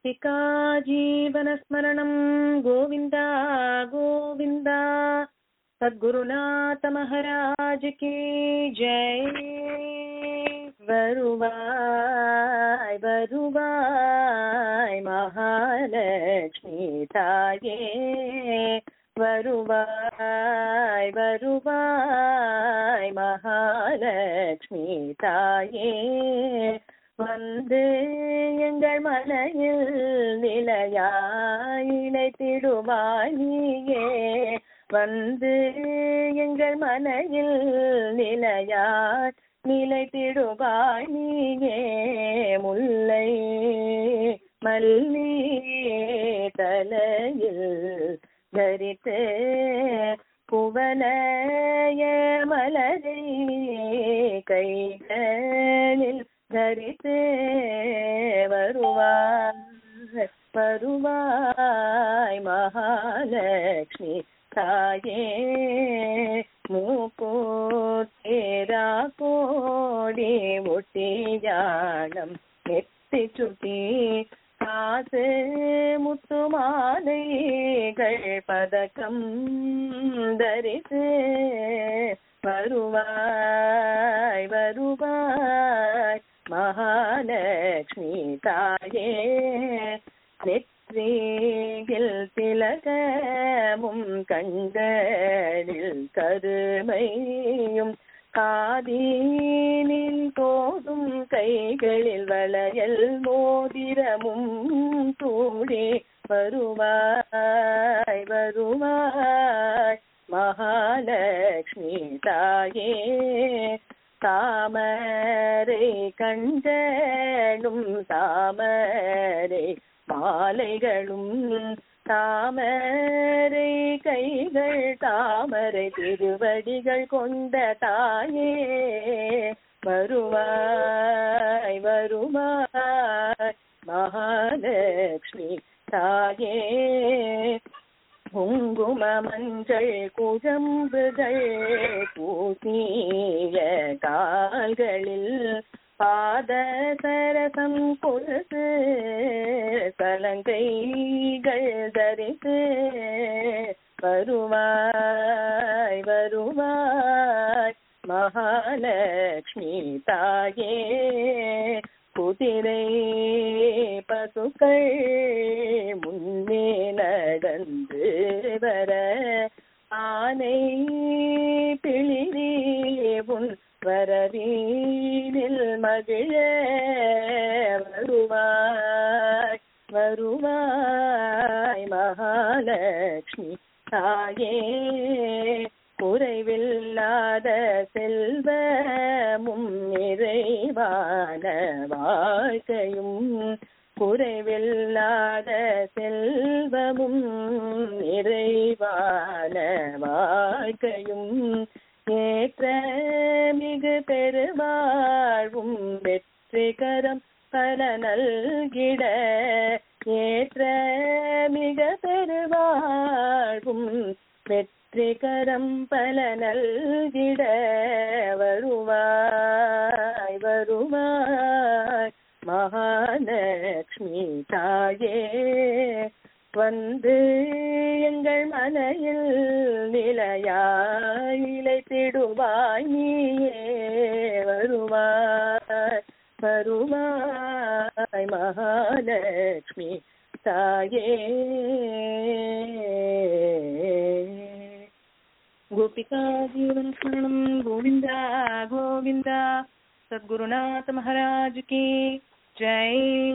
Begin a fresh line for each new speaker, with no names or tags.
गोपिका जीवनस्मरणं गोविन्द गोविन्द सद्गुरुनाथ महाराज की जय வருவாய் வருவாய் மகாலட்சுமி தாயே வருவாய் வருவாய் மகாலட்சுமி தாயே வந்து எங்கள் மலையில் நிலையாய் இணைத்திடுவாய் நீயே வந்து எங்கள் மலையில் நிலையாய் நிலைத்திடுவாய் நீயே முல்லை மல்லி தலையில் தரித்து புவனய மலரை கைகளில் தரித்து வருவாய் வருவாய் மகாலட்சுமி தாயே மூப்போத்தேரா கோடி ஒட்டியானம் நெத்தி சுட்டி காசு முத்து மாலைகள் பதக்கம் தரித்து வருவாய் வருவாய் மகாலட்சுமி தாயே நெற்றியில் திலகமும் கண்களில் கருமையும் காதீனில் போதும் கைகளில் வளையல் மோதிரமும் தூளே வருவாய் வருவாய் மகாலட்சுமி தாயே தாமரை கண்டனும் தாமரை மாலைகளும் தாமரை கைகள் தாமரை திருவடிகள் கொண்ட தாயே வருவாய் வருவாய் மகாலட்சுமி தாயே குங்கும மஞ்சள் குழம்புகள் பூசிய கால்களில் பாத சரசம் கொலுசு சலங்கைகள் தரித்து வருவாய் வருவாய் மகாலட்சுமி தாயே குதிரை பசுக்கள் முன்னே நடந்து வர ஆனை பிளிரி உன் வரவீனில் மகிழ வருவாய் வருவாய் மகாலட்சுமி தாயே குறைவில்லாத செல்வமும் நிறைவான வாழ்க்கையும் குறைவில்லாத செல்வமும் நிறைவான வாழ்க்கையும் ஏற்ற மிகு பெருவாழ்வும் வெற்றிகரம் பல நல்கிட ஏற்ற மிக பெருவாழ்வும் வெற்றிகரம் பல நல்கிட வருவாய் வருவாய் மகாலட்சுமி தாயே வந்து எங்கள் மனையில் நிலையாய் இழைத்திடுவாய் நீயே வருவாய் வருவாய் மகாலட்சுமி தாயே गोपिका जीवन स्मरणं गोविन्द गोविन्द सद्गुरुनाथ महाराज की जय